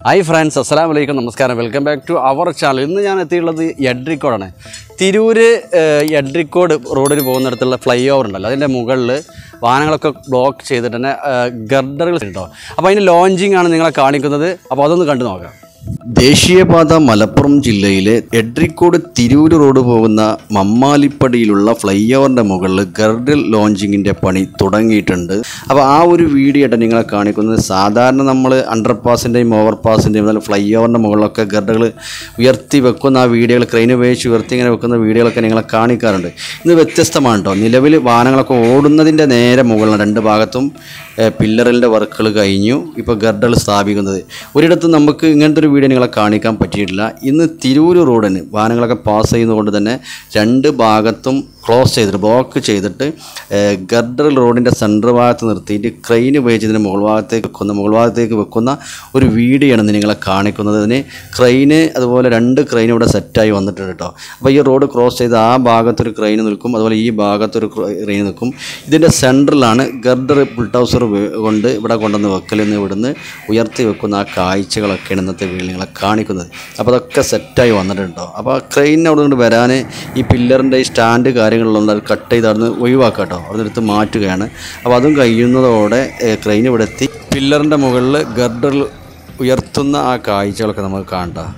hi friends അസ്സലാം വലൈക്കും നമസ്കാരം welcome back to our channel ഇന്ന് ഞാൻ എത്തിയുള്ളത് എഡ്രിക്കോടാണ് തിരൂര് ഏഹ്, എഡ്രിക്കോട് റോഡിൽ പോകുന്നിടത്തുള്ള ഫ്ലൈ ഓവർ ഉണ്ടല്ലോ അതിൻ്റെ മുകളിൽ വാഹനങ്ങളൊക്കെ ബ്ലോക്ക് ചെയ്തിട്ട് തന്നെ ഗർഡറുകൾ ഉണ്ടോ അപ്പോൾ അതിൻ്റെ ലോഞ്ചിങ് ആണ് നിങ്ങളെ കാണിക്കുന്നത് അപ്പോൾ അതൊന്ന് കണ്ടു നോക്കാം ദേശീയപാത മലപ്പുറം ജില്ലയിലെ എഡ്രിക്കോട് തിരൂര് റോഡ് പോകുന്ന മമ്മാലിപ്പടിയിലുള്ള ഫ്ലൈ ഓവറിൻ്റെ മുകളിൽ ഗർഡിൽ ലോഞ്ചിങ്ങിൻ്റെ പണി തുടങ്ങിയിട്ടുണ്ട് അപ്പോൾ ആ ഒരു വീഡിയോ ആയിട്ട് നിങ്ങളെ കാണിക്കുന്നത് സാധാരണ നമ്മൾ അണ്ടർ പാസിൻ്റെയും ഓവർ പാസിൻ്റെയും അതുപോലെ ഫ്ലൈ ഓവറിൻ്റെ മുകളിലൊക്കെ ഗർഡുകൾ ഉയർത്തി വെക്കുന്ന ആ വീഡിയോകൾ ക്രെയിൻ ഉപയോഗിച്ച് ഉയർത്തി ഇങ്ങനെ വെക്കുന്ന വീഡിയോകളൊക്കെ നിങ്ങളെ കാണിക്കാറുണ്ട് ഇത് വ്യത്യസ്തമാണ് കേട്ടോ നിലവിൽ വാഹനങ്ങളൊക്കെ ഓടുന്നതിൻ്റെ നേരെ മുകളിലാണ് രണ്ട് ഭാഗത്തും പില്ലറിൻ്റെ വർക്കുകൾ കഴിഞ്ഞു ഇപ്പോൾ ഗർഡകൾ സ്ഥാപിക്കുന്നത് ഒരിടത്തും നമുക്ക് ഇങ്ങനത്തെ ഒരു വീഡിയോ നിങ്ങളെ കാണിക്കാൻ പറ്റിയിട്ടില്ല ഇന്ന് തിരൂര് റോഡിന് വാഹനങ്ങളൊക്കെ പാസ് ചെയ്യുന്നതുകൊണ്ട് തന്നെ രണ്ട് ഭാഗത്തും ക്ലോസ് ചെയ്തിട്ട് ബ്ലോക്ക് ചെയ്തിട്ട് ഗർഡർ റോഡിൻ്റെ സെൻറ്റർ ഭാഗത്ത് നിർത്തിയിട്ട് ക്രെയിൻ ഉപയോഗിച്ച് ഇതിൻ്റെ മുകൾ ഭാഗത്തേക്ക് വെക്കുന്ന മുകൾ ഭാഗത്തേക്ക് വെക്കുന്ന ഒരു വീഡിയോ ആണ് ഇന്ന് നിങ്ങളെ കാണിക്കുന്നത് അതിന് ക്രെയിന് അതുപോലെ രണ്ട് ക്രെയിൻ ഇവിടെ സെറ്റായി വന്നിട്ടുണ്ട് കേട്ടോ അപ്പോൾ ഈ റോഡ് ക്രോസ് ചെയ്ത് ആ ഭാഗത്തൊരു ക്രെയിൻ നിൽക്കും അതുപോലെ ഈ ഭാഗത്തൊരു ക്രെയിൻ നിൽക്കും ഇതിൻ്റെ സെൻറ്ററിലാണ് ഗർഡർ ബുൾട്ടൗസർ കൊണ്ട് ഇവിടെ കൊണ്ടുവന്ന് വെക്കലിൽ നിന്ന് ഇവിടുന്ന് ഉയർത്തി വെക്കുന്ന ആ കാഴ്ചകളൊക്കെയാണ് ഇന്നത്തെ വീഡിയോ നിങ്ങളെ കാണിക്കുന്നത് അപ്പോൾ അതൊക്കെ സെറ്റായി വന്നിട്ടുണ്ടോ അപ്പോൾ ആ ക്രെയിനിന് അവിടെ കൊണ്ട് വരാൻ ഈ പില്ലറിൻ്റെ ഈ സ്റ്റാൻഡ് കാര്യങ്ങളിലൊന്നും അത് കട്ട് ചെയ്ത് അവിടെ നിന്ന് ഒഴിവാക്കുക കേട്ടോ അവിടെ നിന്ന് എടുത്ത് മാറ്റുകയാണ് അപ്പോൾ അതും കഴിയുന്നതോടെ ക്രെയിൻ ഇവിടെ എത്തി പില്ലറിൻ്റെ മുകളിൽ ഗർഡർ ഉയർത്തുന്ന ആ കാഴ്ചകളൊക്കെ നമുക്ക് കാണണ്ട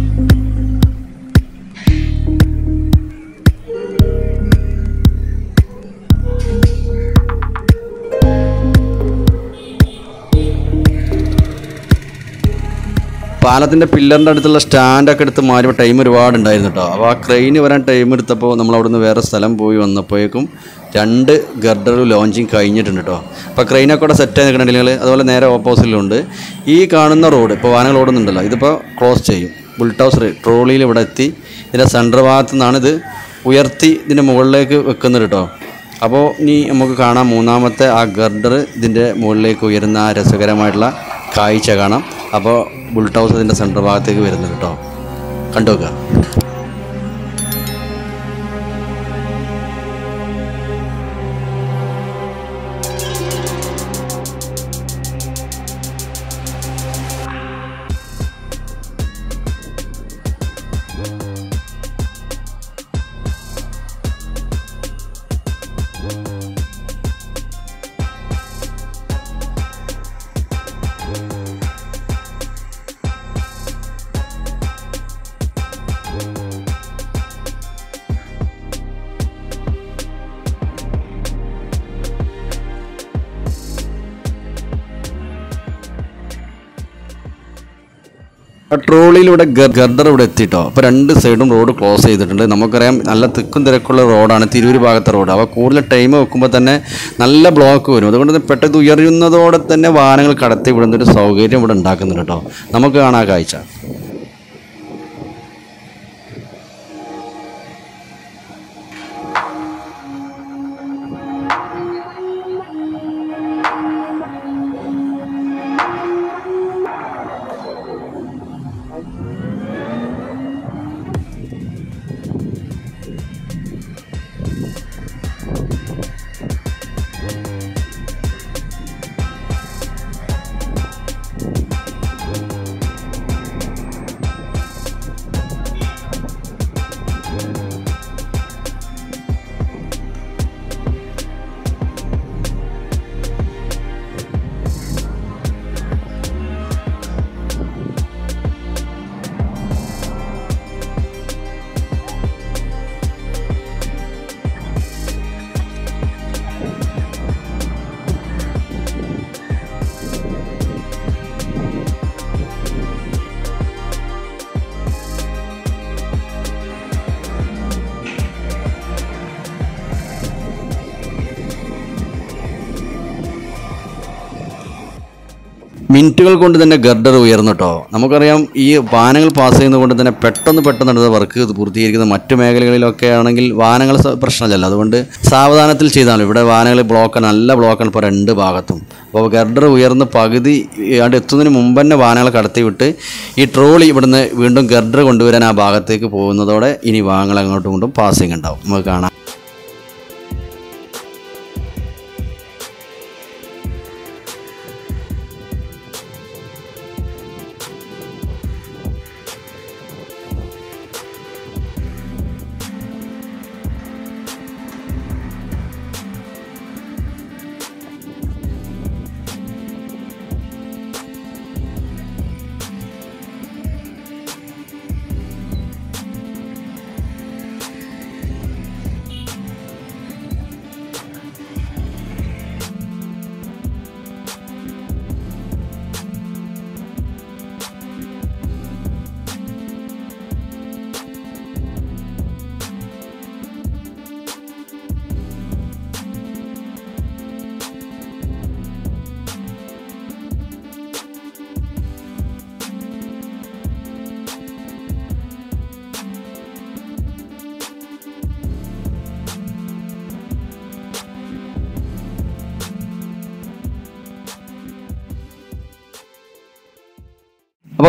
പാലത്തിൻ്റെ പില്ലറിൻ്റെ അടുത്തുള്ള സ്റ്റാൻഡൊക്കെ എടുത്ത് മാറിയപ്പോൾ ടൈം ഒരുപാട് ഉണ്ടായിരുന്നു കേട്ടോ അപ്പോൾ ആ ക്രെയിൻ വരാൻ ടൈം എടുത്തപ്പോൾ നമ്മൾ അവിടുന്ന് വേറെ സ്ഥലം പോയി വന്നപ്പോഴേക്കും രണ്ട് ഗർഡർ ലോഞ്ചിങ് കഴിഞ്ഞിട്ടുണ്ട് കേട്ടോ അപ്പോൾ ക്രെയിനൊക്കെ കൂടെ സെറ്റ് ആയി നിൽക്കണമെങ്കിൽ അതുപോലെ നേരെ ഓപ്പോസിറ്റിലുണ്ട് ഈ കാണുന്ന റോഡ് ഇപ്പോൾ വാഹനങ്ങൾ ഓടുന്നുണ്ടല്ലോ ഇതിപ്പോൾ ക്ലോസ് ചെയ്യും ബുൾട്ടൗസർ ട്രോളിയിൽ ഇവിടെ എത്തി ഇതിൻ്റെ സെൻറ്റർ ഭാഗത്തു നിന്നാണ് ഇത് ഉയർത്തി ഇതിൻ്റെ മുകളിലേക്ക് വെക്കുന്നത് കേട്ടോ അപ്പോൾ ഇനി നമുക്ക് കാണാം മൂന്നാമത്തെ ആ ഗർഡർ ഇതിൻ്റെ മുകളിലേക്ക് ഉയരുന്ന ആ രസകരമായിട്ടുള്ള കാഴ്ച കാണാം അപ്പോൾ ബുൾട്ടൗസ് ഇതിൻ്റെ സെൻറ്റർ ഭാഗത്തേക്ക് വരുന്നുണ്ട് കേട്ടോ കണ്ടു നോക്കുക ആ ട്രോളിയിലൂടെ ഗർഡർ ഇവിടെ എത്തിട്ടോ അപ്പോൾ രണ്ട് സൈഡും റോഡ് ക്ലോസ് ചെയ്തിട്ടുണ്ട് നമുക്കറിയാം നല്ല തിക്കും തിരക്കുള്ള റോഡാണ് തിരൂര് ഭാഗത്തെ റോഡ് അപ്പോൾ കൂടുതൽ ടൈം വെക്കുമ്പോൾ തന്നെ നല്ല ബ്ലോക്ക് വരും അതുകൊണ്ട് തന്നെ പെട്ടെന്ന് ഉയരുന്നതോടെ തന്നെ വാഹനങ്ങൾ കടത്തി വിടുന്ന ഒരു സൗകര്യം ഇവിടെ ഉണ്ടാക്കുന്നുണ്ട് കേട്ടോ നമുക്ക് കാണാം ആ കാഴ്ച മിനിറ്റുകൾ കൊണ്ട് തന്നെ ഗർഡർ ഉയർന്നു കേട്ടോ നമുക്കറിയാം ഈ വാഹനങ്ങൾ പാസ് ചെയ്യുന്നത് കൊണ്ട് തന്നെ പെട്ടെന്ന് പെട്ടെന്ന് എടുത്ത വർക്ക് പൂർത്തീകരിക്കുന്നത് മറ്റു മേഖലകളിലൊക്കെ ആണെങ്കിൽ വാഹനങ്ങൾ സ- പ്രശ്നമില്ലല്ലോ അതുകൊണ്ട് സാവധാനത്തിൽ ചെയ്താലും ഇവിടെ വാഹനങ്ങൾ ബ്ലോക്കാണ് നല്ല ബ്ലോക്കാണ് ഇപ്പോൾ രണ്ട് ഭാഗത്തും അപ്പോൾ ഗർഡർ ഉയർന്ന് പകുതി അവിടെ എത്തുന്നതിന് മുമ്പ് തന്നെ വാഹനങ്ങൾ കടത്തി വിട്ട് ഈ ട്രോളി ഇവിടുന്ന് വീണ്ടും ഗർഡർ കൊണ്ടുവരാൻ ആ ഭാഗത്തേക്ക് പോകുന്നതോടെ ഇനി വാഹനങ്ങൾ അങ്ങോട്ടും ഇങ്ങോട്ടും പാസിങ് ഉണ്ടാവും നമുക്ക് കാണാം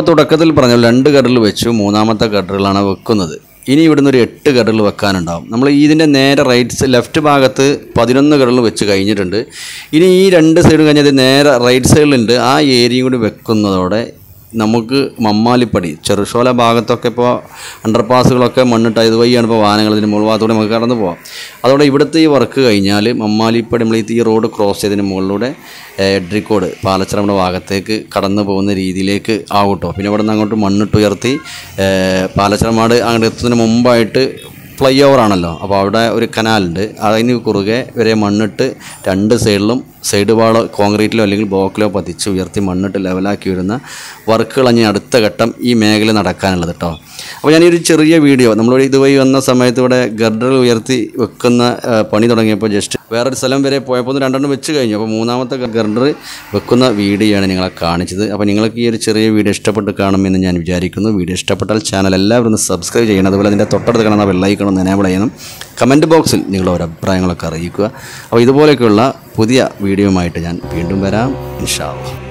അപ്പോൾ തുടക്കത്തിൽ പറഞ്ഞ രണ്ട് ഗഡറിൽ വെച്ചു മൂന്നാമത്തെ ഗഡറിലാണ് വെക്കുന്നത് ഇനി ഇവിടുന്ന് ഒരു എട്ട് ഗഡറിൽ വെക്കാനുണ്ടാവും നമ്മൾ ഇതിൻ്റെ നേരെ റൈറ്റ് ലെഫ്റ്റ് ഭാഗത്ത് പതിനൊന്ന് ഗഡറിൽ വെച്ച് കഴിഞ്ഞിട്ടുണ്ട് ഇനി ഈ രണ്ട് സൈഡും കഴിഞ്ഞത് നേരെ റൈറ്റ് സൈഡിലുണ്ട് ആ ഏരിയയും കൂടി വെക്കുന്നതോടെ നമുക്ക് മമ്മാലിപ്പടി ചെറുശോല ഭാഗത്തൊക്കെ ഇപ്പോൾ അണ്ടർപാസുകളൊക്കെ മണ്ണിട്ട് ഇതുവഴിയാണ് ഇപ്പോൾ വാഹനങ്ങൾ ഇതിന് മുകൾ ഭാഗത്തൂടെ നമുക്ക് കടന്നു പോകാം അതോടെ ഇവിടുത്തെ ഈ വർക്ക് കഴിഞ്ഞാൽ മമ്മാലിപ്പടി നമ്മൾ ഈ റോഡ് ക്രോസ് ചെയ്തതിന് മുകളിലൂടെ എഡ്രിക്കോട് പാലച്ചിറയുടെ ഭാഗത്തേക്ക് കടന്നു പോകുന്ന രീതിയിലേക്ക് ആവട്ടോ പിന്നെ ഇവിടെ നിന്ന് അങ്ങോട്ട് മണ്ണിട്ട് ഉയർത്തി പാലച്ചിറമാട് അങ്ങോട്ട് എത്തുന്നതിന് മുമ്പായിട്ട് ഫ്ലൈ ഓവർ ആണല്ലോ അപ്പോൾ അവിടെ ഒരു കനാലുണ്ട് അതിന് കുറുകെ വരെ മണ്ണിട്ട് രണ്ട് സൈഡിലും സൈഡ് വാളോ കോൺക്രീറ്റിലോ അല്ലെങ്കിൽ ബ്ലോക്കിലോ പതിച്ച് ഉയർത്തി മണ്ണിട്ട് ലെവലാക്കി വരുന്ന വർക്കുകൾ ഇനി അടുത്ത ഘട്ടം ഈ മേഖല നടക്കാനുള്ളത് കേട്ടോ അപ്പോൾ ഞാൻ ഈ ഒരു ചെറിയ വീഡിയോ നമ്മളിവിടെ ഇതുവഴി വന്ന സമയത്ത് ഇവിടെ ഗർഡർ ഉയർത്തി വെക്കുന്ന ആ, പണി തുടങ്ങിയപ്പോൾ ജസ്റ്റ് വേറൊരു സ്ഥലം വരെ പോയപ്പോൾ ഒന്ന് രണ്ടെണ്ണം വെച്ച് കഴിഞ്ഞു അപ്പോൾ മൂന്നാമത്തെ ഗർഡർ വെക്കുന്ന വീഡിയോ ആണ് നിങ്ങളെ കാണിച്ചത് അപ്പോൾ നിങ്ങൾക്ക് ഈ ഒരു ചെറിയ വീഡിയോ ഇഷ്ടപ്പെട്ട് കാണുമെന്ന് ഞാൻ വിചാരിക്കുന്നു വീഡിയോ ഇഷ്ടപ്പെട്ടാൽ ചാനൽ എല്ലാവരും ഒന്ന് സബ്സ്ക്രൈബ് ചെയ്യണം അതുപോലെ അതിൻ്റെ തൊട്ടടുത്ത് കാണുന്ന ബെല്ലൈക്കണം ഒന്ന് എനേബിൾ ചെയ്യണം കമൻറ്റ് ബോക്സിൽ നിങ്ങളുടെ ഓരോ അഭിപ്രായങ്ങളൊക്കെ അറിയിക്കുക അപ്പോൾ ഇതുപോലെയൊക്കെയുള്ള പുതിയ വീഡിയോയുമായിട്ട് ഞാൻ വീണ്ടും വരാം ഇൻഷാ അള്ളാ